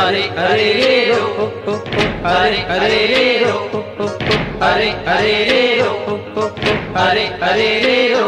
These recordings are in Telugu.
అరే అరే రే రో అరే అరే రే రో అరే అరే రే రో అరే అరే రే రో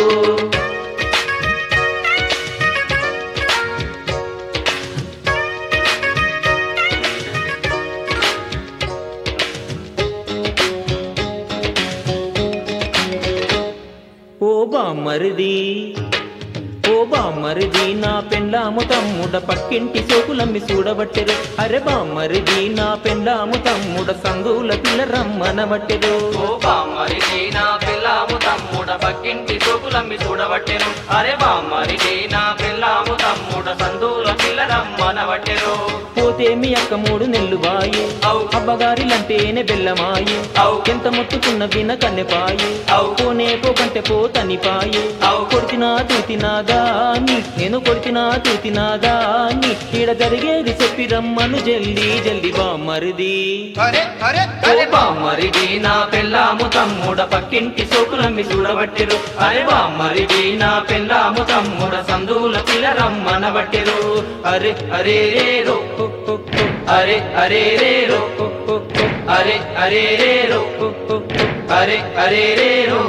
ఓ బామ్మరిది ఓ బామ్మరిది నా పెండ్లాము తమ్ముడ పక్కింటి సోకులమ్మి చూడబట్టెరు అరే బామ్మరిది నా పెండ్లాము తమ్ముడ సందుల పిల్ల రమ్మనబట్టెరు ఓ బామ్మరిది నా పిల్లాము తమ్ముడ పక్కింటి సోకులమ్మి చూడబట్టెను అరే బామ్మరిది నా పిల్లాము తమ్ముడ సందుల పిల్ల రమ్మనబట్టెను పోతే మీ అక్క మూడు నెల్లు బాయి అవు. అబ్బగారిలంటేనే బెల్లమాయి అవు. ఎంత ముట్టుకున్న విన కన్నెపాయి అవు. పోనే పోకంటే పోతని పాయి అవు. కొడితినా తూతినాదా నీ నేను కొడితినా తూతినాదా నీ ఈడ జరిగేది చెప్పి రమ్మను జల్దీ జల్దీ బామ్మరిది అరే అరే ఓ బామ్మరిది నా పిల్లాము తమ్ముడ పక్కింటి సోకులమ్మి చూడబట్టెరు అరే బామ్మరిది నా పిల్లాము తమ్ముడ సందుల పిల్ల రమ్మనబట్టెరు అరే అరే రే రో అరే అరే రే రో అరే అరే రే రో అరే అరే రే రో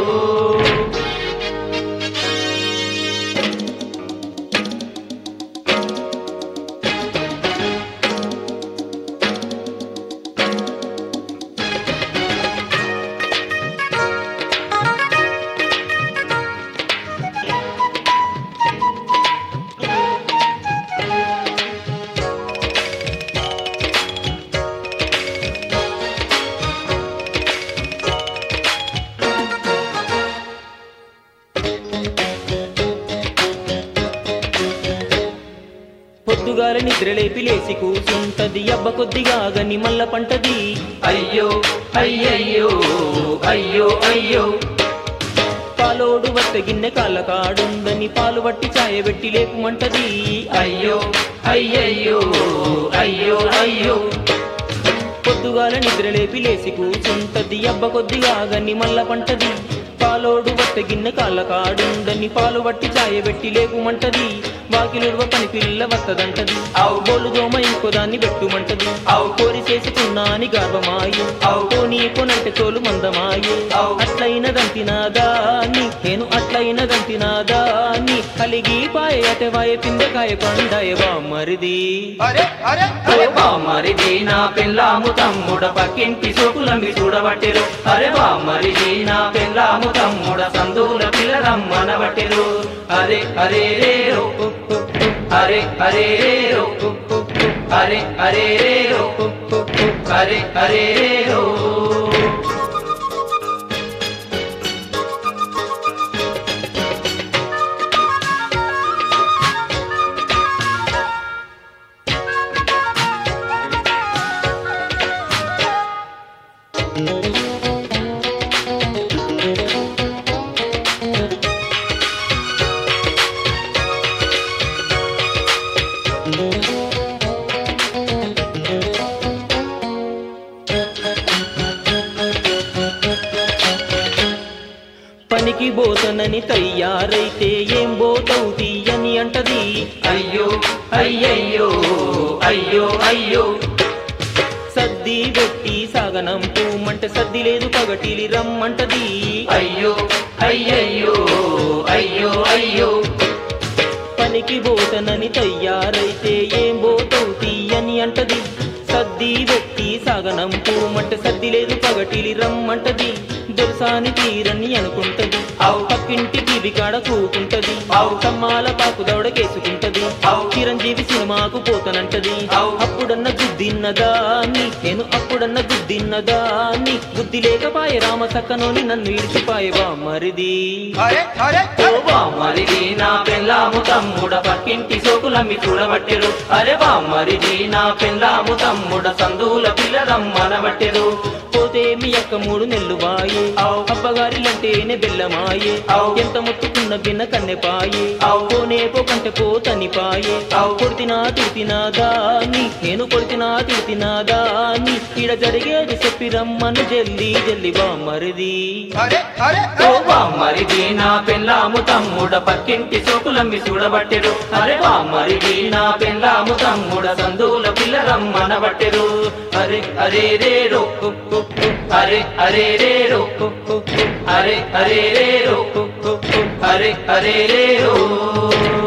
పొద్దుగాల నిద్రలేపి లేసి కూసుంటది అబ్బ కొద్దిగా గని మల్ల పంటది అయ్యో అయ్యయ్యో అయ్యో అయ్యో పాలోడు వత్త గిన్నె కాళ్ళ కాడుందని పాలు పట్టి చాయబెట్టి లేపుమంటది అయ్యో అయ్యయ్యో అయ్యో అయ్యో పొద్దుగాల నిద్రలేపి లేసి కూసుంటది అబ్బ కొద్దిగా గని మల్ల పంటది పాలోడు వత్త గిన్నె కాళ్ళ కాడుందని పాలు పట్టి చాయబెట్టి లేపుమంటది వాకిలుడవ పని పిల్ల వత్తదంటది అవు. బోలు దోమ ఇంకో దాన్ని పెట్టుమంటది అవు. కోరి చేసుకున్నా అని గర్వమాయు అవు. పోనీ కొనంటే తోలు మందమాయు అవు. అట్లయినదంతినాదా నీ నేను అట్లయినదంతినాదా నీ కలిగి పాయ అటవాయ పిందకాయ పండాయ మరిది అరే అరే అరే బామ్మరిది నా పిల్లాము తమ్ముడ పక్కింటి సోకులమ్మి చూడబట్టెరు అరే బామ్మరిది నా పిల్లాము తమ్ముడ సందుల పిల్ల రమ్మనబట్టెరు అరే అరే రే రో అరే అరే రే రో అరే అరే రే రో అరే అరే రే రో పనికి బోతనని తయ్యారైతే ఏం బోతవు తీయని అంటది అయ్యో అయ్యయ్యో అయ్యో అయ్యో సద్ది పెట్టి సాగనం పూమంటే సద్ది లేదు పగటిలి రమ్మంటది అయ్యో అయ్యయ్యో అయ్యో అయ్యో పనికి బోతనని తయ్యారైతే ఏం బోతవు తీయని అంటది సద్ది పెట్టి సాగనం పూమంటే సద్ది లేదు పగటిలి రమ్మంటది దొరసాని తీరని అనుకుంటది అవు. పక్కింటి టీవీ కాడ కూకుంటది అవు. కమ్మాల పాకు దౌడకేసుకుంటది అవు. చిరంజీవి సినిమాకు పోతనంటది అవు. అప్పుడన్న గుద్దిన్నదా నీ నేను అప్పుడన్న గుద్దిన్నదా నీ బుద్ధి లేకపాయ రామ సక్కనోని నన్ను ఇడిచిపాయవా మరిది అరే అరే ఓ బామ్మరిది నా పెళ్ళాము తమ్ముడ పక్కింటి సోకులమ్మి చూడబట్టెరు అరే బామ్మరిది నా పెళ్ళాము తమ్ముడ సందుల పిల్ల రమ్మనబట్టెరు పోతే మీ అక్క అయ్యాక మూడు నెల్లు వాయే ఔ. అబ్బగారిలంటేనే బెల్లమాయే ఔ. ఎంత ముట్టుకున్న బిన్న కన్నెపాయే ఔ. పోనే పోకంటే పోతనిపాయే ఔ. కొడితినా తిడితినా దాన్ని నేను కొడితినా తిడితినా దాన్ని ఈడ జరిగేది చెప్పి రమ్మను జల్లి జల్లి బామ్మరిది అరే అరే ఓ బామ్మరిది నా పెళ్ళాము తమ్ముడ పక్కింటి సోకులమ్మి చూడబట్టెరు అరే బామ్మరిది నా పెళ్ళాము తమ్ముడ సందుల పిల్ల రమ్మనబట్టెరు అరే అరే రేరో అరే అరే రేరో అరే అరే రేరో అరే అరే రేరో